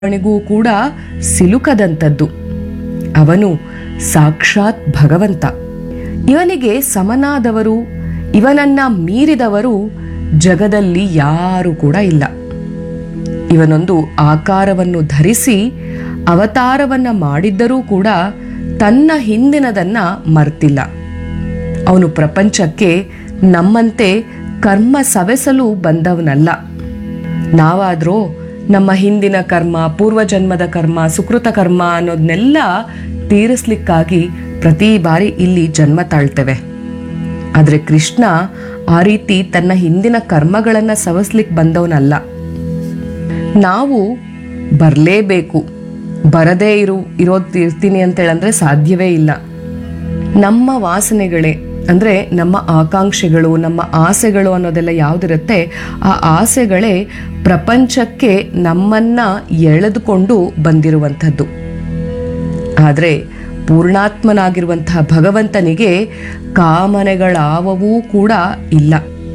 ಅವನಿಗೂ ಕೂಡ ಸಿಲುಕದಂಥದ್ದು ಅವನು ಸಾಕ್ಷಾತ್ ಭಗವಂತ ಇವನಿಗೆ ಸಮನಾದವರು ಇವನನ್ನ ಮೀರಿದವರು ಜಗದಲ್ಲಿ ಯಾರು ಕೂಡ ಇಲ್ಲ ಇವನೊಂದು ಆಕಾರವನ್ನು ಧರಿಸಿ ಅವತಾರವನ್ನ ಮಾಡಿದ್ದರೂ ಕೂಡ ತನ್ನ ಹಿಂದಿನದನ್ನ ಮರ್ತಿಲ್ಲ ಅವನು ಪ್ರಪಂಚಕ್ಕೆ ನಮ್ಮಂತೆ ಕರ್ಮ ಸವೆಸಲು ಬಂದವನಲ್ಲ ನಾವಾದ್ರೂ ನಮ್ಮ ಹಿಂದಿನ ಕರ್ಮ ಪೂರ್ವಜನ್ಮದ ಕರ್ಮ ಸುಕೃತ ಕರ್ಮ ಅನ್ನೋದನ್ನೆಲ್ಲ ತೀರಿಸ್ಲಿಕ್ಕಾಗಿ ಪ್ರತಿ ಬಾರಿ ಇಲ್ಲಿ ಜನ್ಮ ತಾಳ್ತೇವೆ ಆದರೆ ಕೃಷ್ಣ ಆ ರೀತಿ ತನ್ನ ಹಿಂದಿನ ಕರ್ಮಗಳನ್ನು ಸವಸ್ಲಿಕ್ಕೆ ಬಂದವನಲ್ಲ ನಾವು ಬರಲೇಬೇಕು ಬರದೇ ಇರು ಇರೋದು ಇರ್ತೀನಿ ಅಂತೇಳಂದ್ರೆ ಸಾಧ್ಯವೇ ಇಲ್ಲ ನಮ್ಮ ವಾಸನೆಗಳೇ ಅಂದರೆ ನಮ್ಮ ಆಕಾಂಕ್ಷೆಗಳು ನಮ್ಮ ಆಸೆಗಳು ಅನ್ನೋದೆಲ್ಲ ಯಾವುದಿರುತ್ತೆ ಆ ಆಸೆಗಳೇ ಪ್ರಪಂಚಕ್ಕೆ ನಮ್ಮನ್ನ ಎಳೆದುಕೊಂಡು ಬಂದಿರುವಂಥದ್ದು ಆದರೆ ಪೂರ್ಣಾತ್ಮನಾಗಿರುವಂತಹ ಭಗವಂತನಿಗೆ ಕಾಮನೆಗಳಾವವೂ ಕೂಡ ಇಲ್ಲ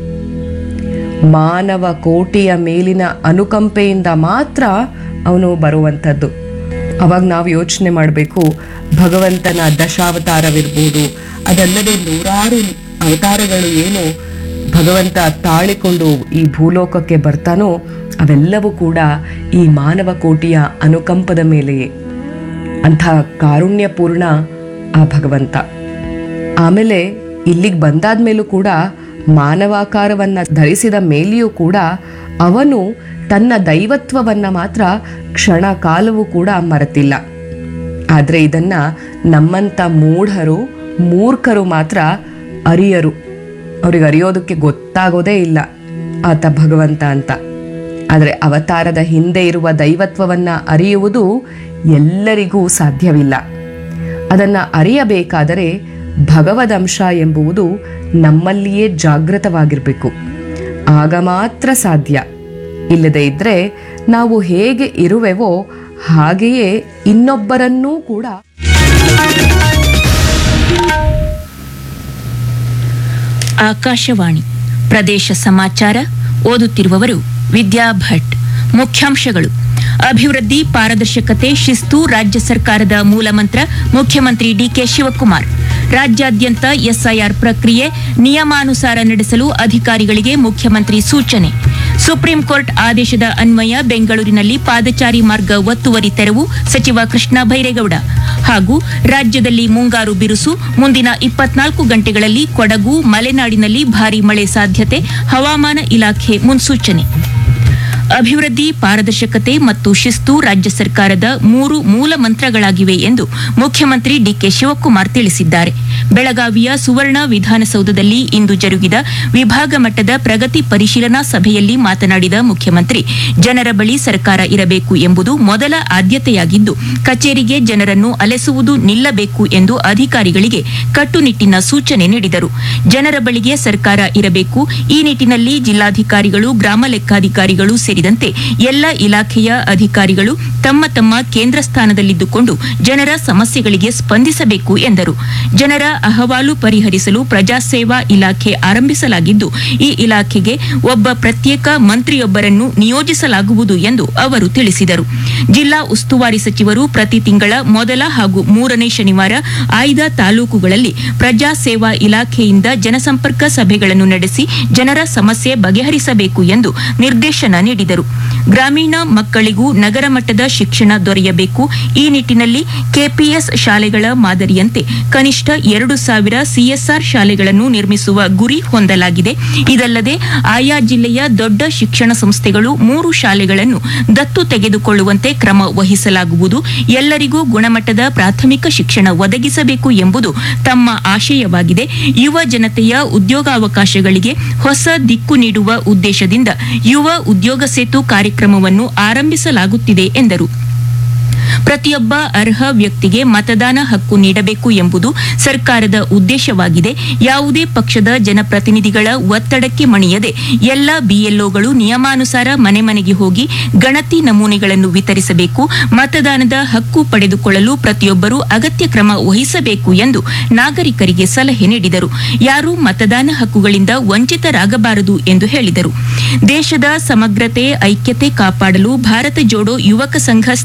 ಮಾನವ ಕೋಟಿಯ ಮೇಲಿನ ಅನುಕಂಪೆಯಿಂದ ಮಾತ್ರ ಅವನು ಬರುವಂಥದ್ದು ಅವಾಗ ನಾವು ಯೋಚನೆ ಮಾಡಬೇಕು ಭಗವಂತನ ದಶಾವತಾರವಿರ್ಬೋದು ಅದಲ್ಲದೆ ನೂರಾರು ಅವತಾರಗಳು ಏನು ಭಗವಂತ ತಾಳಿಕೊಂಡು ಈ ಭೂಲೋಕಕ್ಕೆ ಬರ್ತಾನೋ ಅವೆಲ್ಲವೂ ಕೂಡ ಈ ಮಾನವ ಕೋಟಿಯ ಅನುಕಂಪದ ಮೇಲೆಯೇ ಅಂಥ ಕಾರುಣ್ಯಪೂರ್ಣ ಆ ಭಗವಂತ ಆಮೇಲೆ ಇಲ್ಲಿಗೆ ಬಂದಾದ ಮೇಲೂ ಕೂಡ ಮಾನವಾಕಾರವನ್ನ ಧರಿಸಿದ ಮೇಲೆಯೂ ಕೂಡ ಅವನು ತನ್ನ ದೈವತ್ವವನ್ನ ಮಾತ್ರ ಕ್ಷಣ ಕಾಲವೂ ಕೂಡ ಮರೆತಿಲ್ಲ ಆದರೆ ಇದನ್ನ ನಮ್ಮಂಥ ಮೂಢರು ಮೂರ್ಖರು ಮಾತ್ರ ಅರಿಯರು ಅವ್ರಿಗೆ ಅರಿಯೋದಕ್ಕೆ ಗೊತ್ತಾಗೋದೇ ಇಲ್ಲ ಆತ ಭಗವಂತ ಅಂತ ಆದರೆ ಅವತಾರದ ಹಿಂದೆ ಇರುವ ದೈವತ್ವವನ್ನ ಅರಿಯುವುದು ಎಲ್ಲರಿಗೂ ಸಾಧ್ಯವಿಲ್ಲ ಅದನ್ನು ಅರಿಯಬೇಕಾದರೆ ಭಗವದಂಶ ಎಂಬುದು ನಮ್ಮಲ್ಲಿಯೇ ಜಾಗೃತವಾಗಿರಬೇಕು ಆಗ ಮಾತ್ರ ಸಾಧ್ಯ ಇಲ್ಲದೆ ಇದ್ರೆ ನಾವು ಹೇಗೆ ಇರುವೆವೋ ಹಾಗೆಯೇ ಇನ್ನೊಬ್ಬರನ್ನೂ ಕೂಡ ಆಕಾಶವಾಣಿ ಪ್ರದೇಶ ಸಮಾಚಾರ ಓದುತ್ತಿರುವವರು ವಿದ್ಯಾ ಭಟ್ ಮುಖ್ಯಾಂಶಗಳು ಅಭಿವೃದ್ಧಿ ಪಾರದರ್ಶಕತೆ ಶಿಸ್ತು ರಾಜ್ಯ ಸರ್ಕಾರದ ಮೂಲಮಂತ್ರ ಮುಖ್ಯಮಂತ್ರಿ ಡಿಕೆ ಶಿವಕುಮಾರ್ ರಾಜ್ಯಾದ್ಯಂತ ಎಸ್ಐಆರ್ ಪ್ರಕ್ರಿಯೆ ನಿಯಮಾನುಸಾರ ನಡೆಸಲು ಅಧಿಕಾರಿಗಳಿಗೆ ಮುಖ್ಯಮಂತ್ರಿ ಸೂಚನೆ ಸುಪ್ರೀಂ ಕೋರ್ಟ್ ಆದೇಶದ ಅನ್ವಯ ಬೆಂಗಳೂರಿನಲ್ಲಿ ಪಾದಚಾರಿ ಮಾರ್ಗ ಒತ್ತುವರಿ ತೆರವು ಸಚಿವ ಕೃಷ್ಣ ಬೈರೇಗೌಡ ಹಾಗೂ ರಾಜ್ಯದಲ್ಲಿ ಮುಂಗಾರು ಬಿರುಸು ಮುಂದಿನ ಇಪ್ಪತ್ನಾಲ್ಕು ಗಂಟೆಗಳಲ್ಲಿ ಕೊಡಗು ಮಲೆನಾಡಿನಲ್ಲಿ ಭಾರೀ ಮಳೆ ಸಾಧ್ಯತೆ ಹವಾಮಾನ ಇಲಾಖೆ ಮುನ್ಸೂಚನೆ ಅಭಿವೃದ್ಧಿ ಪಾರದರ್ಶಕತೆ ಮತ್ತು ಶಿಸ್ತು ರಾಜ್ಯ ಸರ್ಕಾರದ ಮೂರು ಮೂಲ ಮಂತ್ರಗಳಾಗಿವೆ ಎಂದು ಮುಖ್ಯಮಂತ್ರಿ ಡಿಕೆ ಶಿವಕುಮಾರ್ ತಿಳಿಸಿದ್ದಾರೆ ಬೆಳಗಾವಿಯ ಸುವರ್ಣ ವಿಧಾನಸೌಧದಲ್ಲಿ ಇಂದು ಜರುಗಿದ ವಿಭಾಗ ಮಟ್ಟದ ಪ್ರಗತಿ ಪರಿಶೀಲನಾ ಸಭೆಯಲ್ಲಿ ಮಾತನಾಡಿದ ಮುಖ್ಯಮಂತ್ರಿ ಜನರ ಬಳಿ ಸರ್ಕಾರ ಇರಬೇಕು ಎಂಬುದು ಮೊದಲ ಆದ್ಯತೆಯಾಗಿದ್ದು ಕಚೇರಿಗೆ ಜನರನ್ನು ಅಲೆಸುವುದು ನಿಲ್ಲಬೇಕು ಎಂದು ಅಧಿಕಾರಿಗಳಿಗೆ ಕಟ್ಟುನಿಟ್ಟಿನ ಸೂಚನೆ ನೀಡಿದರು ಜನರ ಬಳಿಗೆ ಸರ್ಕಾರ ಇರಬೇಕು ಈ ನಿಟ್ಟಿನಲ್ಲಿ ಜಿಲ್ಲಾಧಿಕಾರಿಗಳು ಗ್ರಾಮ ಲೆಕ್ಕಾಧಿಕಾರಿಗಳು ಸೇರಿದಂತೆ ಎಲ್ಲ ಇಲಾಖೆಯ ಅಧಿಕಾರಿಗಳು ತಮ್ಮ ತಮ್ಮ ಕೇಂದ್ರ ಸ್ಥಾನದಲ್ಲಿದ್ದುಕೊಂಡು ಜನರ ಸಮಸ್ಯೆಗಳಿಗೆ ಸ್ಪಂದಿಸಬೇಕು ಎಂದರು ಜನರ ಅಹವಾಲು ಪರಿಹರಿಸಲು ಪ್ರಜಾಸೇವಾ ಇಲಾಖೆ ಆರಂಭಿಸಲಾಗಿದ್ದು ಈ ಇಲಾಖೆಗೆ ಒಬ್ಬ ಪ್ರತ್ಯೇಕ ಮಂತ್ರಿಯೊಬ್ಬರನ್ನು ನಿಯೋಜಿಸಲಾಗುವುದು ಎಂದು ಅವರು ತಿಳಿಸಿದರು ಜಿಲ್ಲಾ ಉಸ್ತುವಾರಿ ಸಚಿವರು ಪ್ರತಿ ತಿಂಗಳ ಮೊದಲ ಹಾಗೂ ಮೂರನೇ ಶನಿವಾರ ಆಯ್ದ ತಾಲೂಕುಗಳಲ್ಲಿ ಪ್ರಜಾ ಸೇವಾ ಇಲಾಖೆಯಿಂದ ಜನಸಂಪರ್ಕ ಸಭೆಗಳನ್ನು ನಡೆಸಿ ಜನರ ಸಮಸ್ಯೆ ಬಗೆಹರಿಸಬೇಕು ಎಂದು ನಿರ್ದೇಶನ ನೀಡಿದರು ಗ್ರಾಮೀಣ ಮಕ್ಕಳಿಗೂ ನಗರ ಮಟ್ಟದ ಶಿಕ್ಷಣ ದೊರೆಯಬೇಕು ಈ ನಿಟ್ಟಿನಲ್ಲಿ ಕೆಪಿಎಸ್ ಶಾಲೆಗಳ ಮಾದರಿಯಂತೆ ಕನಿಷ್ಠ ಎರಡು ಸಾವಿರ ಸಿಎಸ್ಆರ್ ಶಾಲೆಗಳನ್ನು ನಿರ್ಮಿಸುವ ಗುರಿ ಹೊಂದಲಾಗಿದೆ ಇದಲ್ಲದೆ ಆಯಾ ಜಿಲ್ಲೆಯ ದೊಡ್ಡ ಶಿಕ್ಷಣ ಸಂಸ್ಥೆಗಳು ಮೂರು ಶಾಲೆಗಳನ್ನು ದತ್ತು ತೆಗೆದುಕೊಳ್ಳುವಂತೆ ಕ್ರಮ ವಹಿಸಲಾಗುವುದು ಎಲ್ಲರಿಗೂ ಗುಣಮಟ್ಟದ ಪ್ರಾಥಮಿಕ ಶಿಕ್ಷಣ ಒದಗಿಸಬೇಕು ಎಂಬುದು ತಮ್ಮ ಆಶಯವಾಗಿದೆ ಯುವ ಜನತೆಯ ಉದ್ಯೋಗಾವಕಾಶಗಳಿಗೆ ಹೊಸ ದಿಕ್ಕು ನೀಡುವ ಉದ್ದೇಶದಿಂದ ಯುವ ಉದ್ಯೋಗ ಸೇತು ಕಾರ್ಯಕ್ರಮವನ್ನು ಆರಂಭಿಸಲಾಗುತ್ತಿದೆ ಎಂದರು ಪ್ರತಿಯೊಬ್ಬ ಅರ್ಹ ವ್ಯಕ್ತಿಗೆ ಮತದಾನ ಹಕ್ಕು ನೀಡಬೇಕು ಎಂಬುದು ಸರ್ಕಾರದ ಉದ್ದೇಶವಾಗಿದೆ ಯಾವುದೇ ಪಕ್ಷದ ಜನಪ್ರತಿನಿಧಿಗಳ ಒತ್ತಡಕ್ಕೆ ಮಣಿಯದೆ ಎಲ್ಲ ಬಿಎಲ್ಒಗಳು ನಿಯಮಾನುಸಾರ ಮನೆ ಮನೆಗೆ ಹೋಗಿ ಗಣತಿ ನಮೂನೆಗಳನ್ನು ವಿತರಿಸಬೇಕು ಮತದಾನದ ಹಕ್ಕು ಪಡೆದುಕೊಳ್ಳಲು ಪ್ರತಿಯೊಬ್ಬರೂ ಅಗತ್ಯ ಕ್ರಮ ವಹಿಸಬೇಕು ಎಂದು ನಾಗರಿಕರಿಗೆ ಸಲಹೆ ನೀಡಿದರು ಯಾರೂ ಮತದಾನ ಹಕ್ಕುಗಳಿಂದ ವಂಚಿತರಾಗಬಾರದು ಎಂದು ಹೇಳಿದರು ದೇಶದ ಸಮಗ್ರತೆ ಐಕ್ಯತೆ ಕಾಪಾಡಲು ಭಾರತ ಜೋಡೋ ಯುವಕ ಸಂಘ